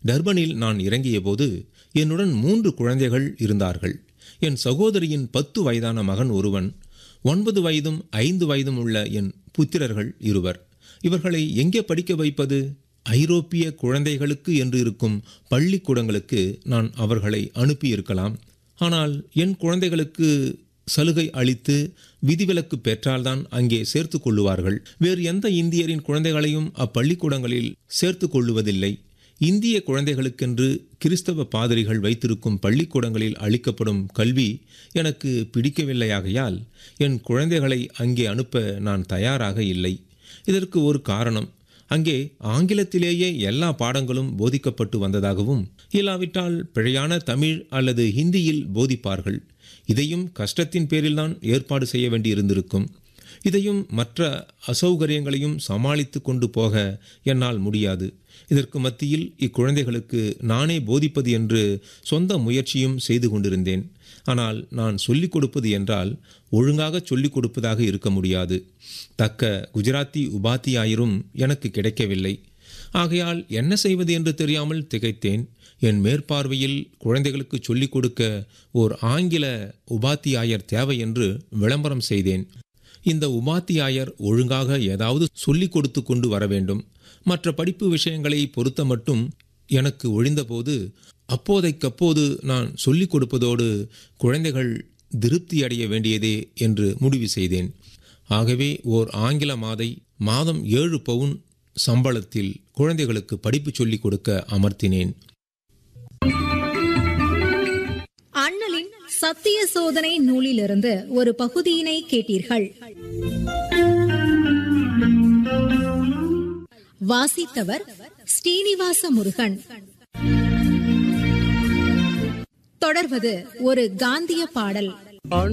டர்பனில் நான் இறங்கியபோது என்னுடன் மூன்று குழந்தைகள் இருந்தார்கள் என் சகோதரியின் பத்து வயதான மகன் ஒருவன் ஒன்பது வயதும் ஐந்து வயதும் உள்ள என் புத்திரர்கள் இருவர் இவர்களை எங்கே படிக்க வைப்பது ஐரோப்பிய குழந்தைகளுக்கு என்று இருக்கும் பள்ளிக்கூடங்களுக்கு நான் அவர்களை அனுப்பியிருக்கலாம் ஆனால் என் குழந்தைகளுக்கு சலுகை அளித்து விதிவிலக்கு பெற்றால்தான் அங்கே சேர்த்து கொள்ளுவார்கள் வேறு எந்த இந்தியரின் குழந்தைகளையும் அப்பள்ளிக்கூடங்களில் சேர்த்து கொள்ளுவதில்லை இந்திய குழந்தைகளுக்கென்று கிறிஸ்தவ பாதிரிகள் வைத்திருக்கும் பள்ளிக்கூடங்களில் அளிக்கப்படும் கல்வி எனக்கு பிடிக்கவில்லையாகையால் என் குழந்தைகளை அங்கே அனுப்ப நான் தயாராக இல்லை இதற்கு ஒரு காரணம் அங்கே ஆங்கிலத்திலேயே எல்லா பாடங்களும் போதிக்கப்பட்டு வந்ததாகவும் இல்லாவிட்டால் பிழையான தமிழ் அல்லது ஹிந்தியில் போதிப்பார்கள் இதையும் கஷ்டத்தின் பேரில்தான் ஏற்பாடு செய்ய வேண்டியிருந்திருக்கும் இதையும் மற்ற அசௌகரியங்களையும் சமாளித்து கொண்டு போக என்னால் முடியாது இதற்கு மத்தியில் இக்குழந்தைகளுக்கு நானே போதிப்பது என்று சொந்த முயற்சியும் செய்து கொண்டிருந்தேன் ஆனால் நான் சொல்லிக் கொடுப்பது என்றால் ஒழுங்காக சொல்லிக் கொடுப்பதாக இருக்க முடியாது தக்க குஜராத்தி உபாத்தியாயரும் எனக்கு கிடைக்கவில்லை ஆகையால் என்ன செய்வது என்று தெரியாமல் திகைத்தேன் என் மேற்பார்வையில் குழந்தைகளுக்கு சொல்லிக் கொடுக்க ஓர் ஆங்கில உபாத்தியாயர் தேவை என்று விளம்பரம் செய்தேன் இந்த உபாத்தியாயர் ஒழுங்காக ஏதாவது சொல்லிக் கொடுத்து கொண்டு வர வேண்டும் மற்ற படிப்பு விஷயங்களை பொறுத்த மட்டும் எனக்கு ஒழிந்தபோது அப்போதைக்கப்போது நான் சொல்லிக் கொடுப்பதோடு குழந்தைகள் திருப்தி அடைய வேண்டியதே என்று முடிவு செய்தேன் ஆகவே ஓர் ஆங்கில மாதை மாதம் ஏழு பவுன் சம்பளத்தில் குழந்தைகளுக்கு படிப்பு சொல்லிக் கொடுக்க அமர்த்தினேன் அண்ணலின் சத்திய சோதனை நூலிலிருந்து ஒரு பகுதியினை கேட்டீர்கள் வாசித்தவர் ஸ்ரீனிவாச முருகன் தொடர்வது ஒரு காந்திய பாடல்